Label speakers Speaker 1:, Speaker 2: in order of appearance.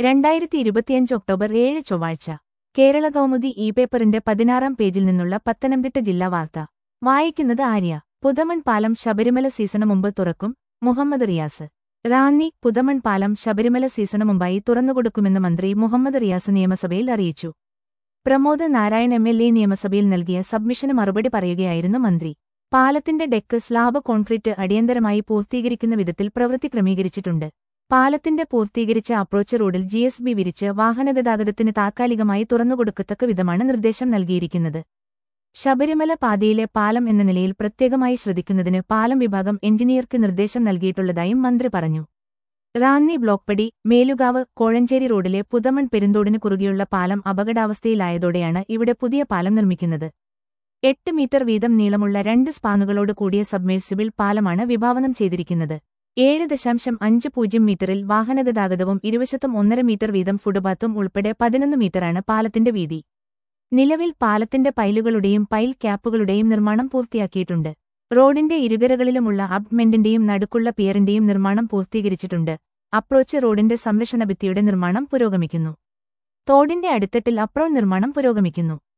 Speaker 1: രണ്ടായിരത്തി ഇരുപത്തിയഞ്ച് ഒക്ടോബർ ഏഴ് ചൊവ്വാഴ്ച കേരള കൗമുദി ഇ പേപ്പറിന്റെ പതിനാറാം പേജിൽ നിന്നുള്ള പത്തനംതിട്ട ജില്ലാ വാർത്ത വായിക്കുന്നത് ആര്യ പുതമൺ പാലം ശബരിമല സീസണ് മുമ്പ് തുറക്കും മുഹമ്മദ് റിയാസ് റാന്നി പുതമൺ പാലം ശബരിമല സീസണ് മുമ്പായി തുറന്നുകൊടുക്കുമെന്ന് മന്ത്രി മുഹമ്മദ് റിയാസ് നിയമസഭയിൽ അറിയിച്ചു Pramod Narayan M L A നിയമസഭയിൽ നൽകിയ സബ്മിഷന് മറുപടി പറയുകയായിരുന്നു മന്ത്രി പാലത്തിന്റെ ഡെക്ക് സ്ലാബ് കോൺക്രീറ്റ് അടിയന്തരമായി പൂർത്തീകരിക്കുന്ന വിധത്തിൽ പ്രവൃത്തി ക്രമീകരിച്ചിട്ടുണ്ട് പാലത്തിന്റെ പൂർത്തീകരിച്ച അപ്രോച്ച് റോഡിൽ ജി എസ് ബി വിരിച്ച് വാഹനഗതാഗതത്തിന് താൽക്കാലികമായി തുറന്നുകൊടുക്കത്തക്ക വിധമാണ് നിർദ്ദേശം നൽകിയിരിക്കുന്നത് ശബരിമല പാതയിലെ പാലം എന്ന നിലയിൽ പ്രത്യേകമായി ശ്രദ്ധിക്കുന്നതിന് പാലം വിഭാഗം എഞ്ചിനീയർക്ക് നിർദ്ദേശം നൽകിയിട്ടുള്ളതായും മന്ത്രി പറഞ്ഞു റാന്നി ബ്ലോക്ക്പടി മേലുകാവ് കോഴഞ്ചേരി റോഡിലെ പുതമൺ പെരുന്തോടിന് കുറുകെയുള്ള പാലം അപകടാവസ്ഥയിലായതോടെയാണ് ഇവിടെ പുതിയ പാലം നിർമ്മിക്കുന്നത് എട്ട് മീറ്റർ വീതം നീളമുള്ള രണ്ട് സ്പാനുകളോട് കൂടിയ സബ്മേഴ്സിബിൾ പാലമാണ് വിഭാവനം ചെയ്തിരിക്കുന്നത് ഏഴ് ദശാംശം അഞ്ച് പൂജ്യം മീറ്ററിൽ വാഹനഗതാഗതവും ഇരുവശത്തും ഒന്നര മീറ്റർ വീതം ഫുട്പാത്തും ഉൾപ്പെടെ പതിനൊന്ന് മീറ്ററാണ് പാലത്തിന്റെ വീതി നിലവിൽ പാലത്തിന്റെ പൈലുകളുടെയും പൈൽ ക്യാപ്പുകളുടെയും നിർമ്മാണം പൂർത്തിയാക്കിയിട്ടുണ്ട് റോഡിന്റെ ഇരുകരകളിലുമുള്ള അബ്മെന്റിന്റെയും നടുക്കുള്ള പിയറിന്റെയും നിർമ്മാണം പൂർത്തീകരിച്ചിട്ടുണ്ട് അപ്രോച്ച് റോഡിന്റെ സംരക്ഷണ ഭിത്തിയുടെ നിർമ്മാണം പുരോഗമിക്കുന്നു തോടിന്റെ അടിത്തട്ടിൽ അപ്രോൺ നിർമ്മാണം പുരോഗമിക്കുന്നു